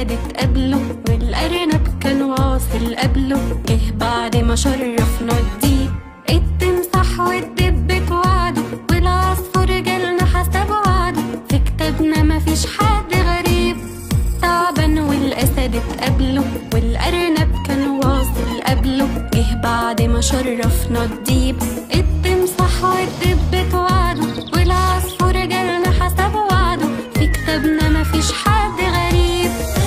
والأسد اتقابلوا والأرنب كان واصل قبله جه بعد ما شرفنا الديب التمساح والدب اتوعدوا والعصفور جالنا حسب وعده في كتابنا مفيش حد غريب تعبان والأسد اتقابلوا والأرنب كان واصل قبله جه بعد ما شرفنا الديب التمساح والدب اتوعدوا والعصفور جالنا حسب وعده في كتابنا مفيش حد غريب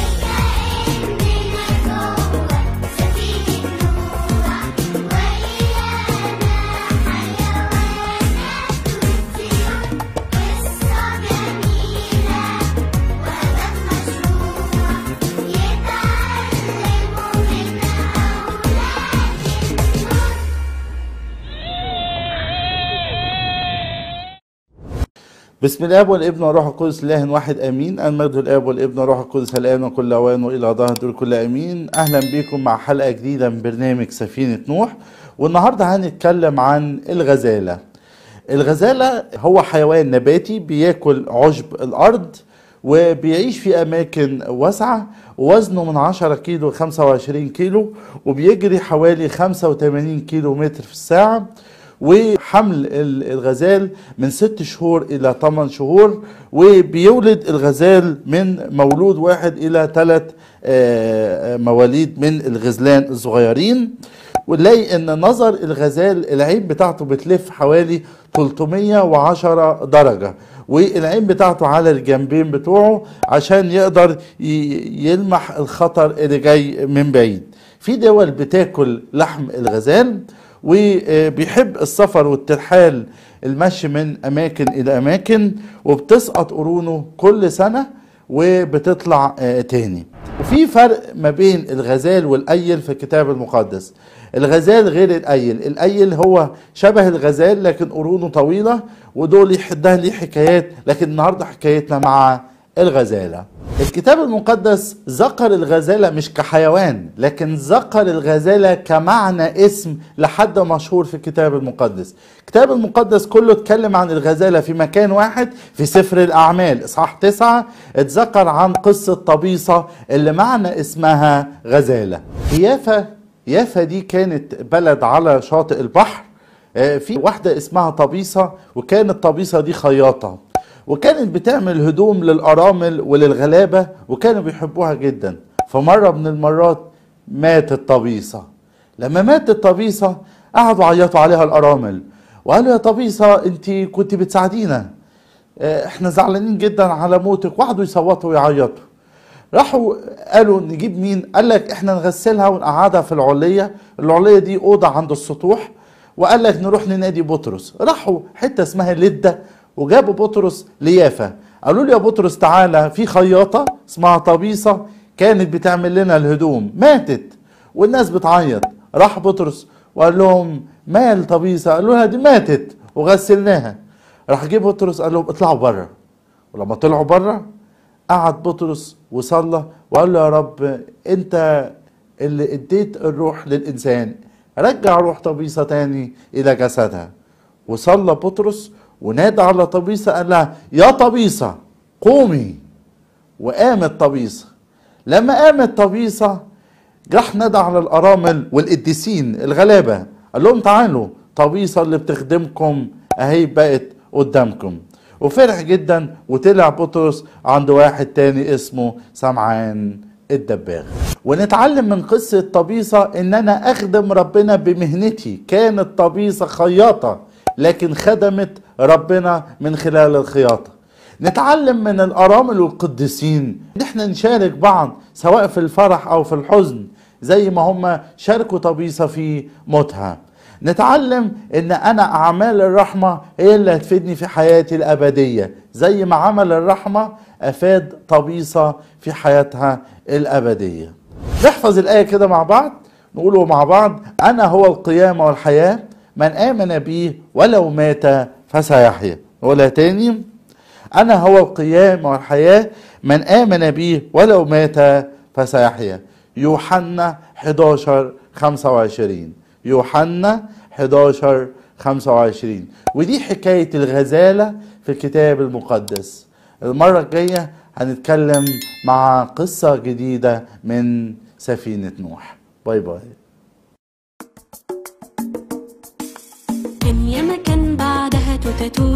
بسم الاب والابن والروح القدس اله واحد امين المجد الاب والابن والروح القدس الان وكل اوان والى ظهر دول كل امين اهلا بكم مع حلقه جديده من برنامج سفينه نوح والنهارده هنتكلم عن الغزاله الغزاله هو حيوان نباتي بياكل عشب الارض وبيعيش في اماكن واسعه وزنه من 10 كيلو ل 25 كيلو وبيجري حوالي 85 كيلو متر في الساعه وحمل ال- الغزال من ست شهور إلى 8 شهور وبيولد الغزال من مولود واحد إلى ثلاث مواليد من الغزلان الصغيرين ونلاقي ان نظر الغزال العين بتاعته بتلف حوالي 310 درجة والعين بتاعته على الجنبين بتوعه عشان يقدر ي- يلمح الخطر اللي جاي من بعيد في دول بتاكل لحم الغزال وبيحب السفر والترحال المشي من اماكن الى اماكن وبتسقط قرونه كل سنه وبتطلع آه، تاني وفي فرق ما بين الغزال والايل في الكتاب المقدس الغزال غير الايل الايل هو شبه الغزال لكن قرونه طويله ودول يح- ده ليه حكايات لكن النهارده حكايتنا مع الغزاله الكتاب المقدس ذكر الغزاله مش كحيوان لكن ذكر الغزاله كمعنى اسم لحد مشهور في الكتاب المقدس الكتاب المقدس كله اتكلم عن الغزاله في مكان واحد في سفر الاعمال اصحاح تسعة اتذكر عن قصه طبيصه اللي معنى اسمها غزاله يافا يافا دي كانت بلد على شاطئ البحر آه، في واحده اسمها طبيصه وكانت طبيصه دي خياطه وكانت بتعمل هدوم للأرامل وللغلابة وكانوا بيحبوها جدا فمرة من المرات ماتت طبيصة لما ماتت طبيصة قعدوا عيطوا عليها الأرامل وقالوا يا طبيصة انت كنت بتساعدينا اه، احنا زعلانين جدا على موتك وقعدوا يصوتوا ويعيطوا راحوا قالوا نجيب مين قال لك احنا نغسلها ونقعدها في العلية العلية دي أوضة عند السطوح وقال لك نروح ننادي بطرس راحوا حتة اسمها لدة وجابوا بطرس ليافا قالوا له يا بطرس تعالى في خياطة اسمها طبيصة كانت بتعمل لنا الهدوم ماتت والناس بتعيط راح بطرس وقال لهم مال طبيصة قالوا لها دي ماتت وغسلناها راح جه بطرس قال لهم اطلعوا بره ولما طلعوا بره قعد بطرس وصلى وقال له يا رب انت اللي اديت الروح للانسان رجع روح طبيصه تاني الى جسدها وصلى بطرس ونادى على طبيصه قال لها يا طبيصه قومي وقامت طبيصه لما قامت طبيصه راح نادى على الارامل والقديسين الغلابه قال لهم تعالوا طبيصه اللي بتخدمكم اهي بقت قدامكم وفرح جدا وطلع بطرس عند واحد تاني اسمه سمعان الدباغ ونتعلم من قصة طبيصة ان انا اخدم ربنا بمهنتي كانت طبيصة خياطة لكن خدمت ربنا من خلال الخياطة نتعلم من الارامل والقديسين ان احنا نشارك بعض سواء في الفرح او في الحزن زي ما هم شاركوا طبيصة في موتها نتعلم ان انا اعمال الرحمة هي اللي هتفيدني في حياتي الابدية زي ما عمل الرحمة افاد طبيصة في حياتها الابدية نحفظ الاية كده مع بعض نقوله مع بعض انا هو القيامة والحياة من امن بي ولو مات فسيحيا ولا تاني انا هو القيامة والحياة من امن بي ولو مات فسيحيا يوحنا 11 25 يوحنا 11 25 ودي حكاية الغزالة في الكتاب المقدس المرة الجاية هنتكلم مع قصة جديدة من سفينة نوح باي باي كان ياما كان بعدها توتة توتة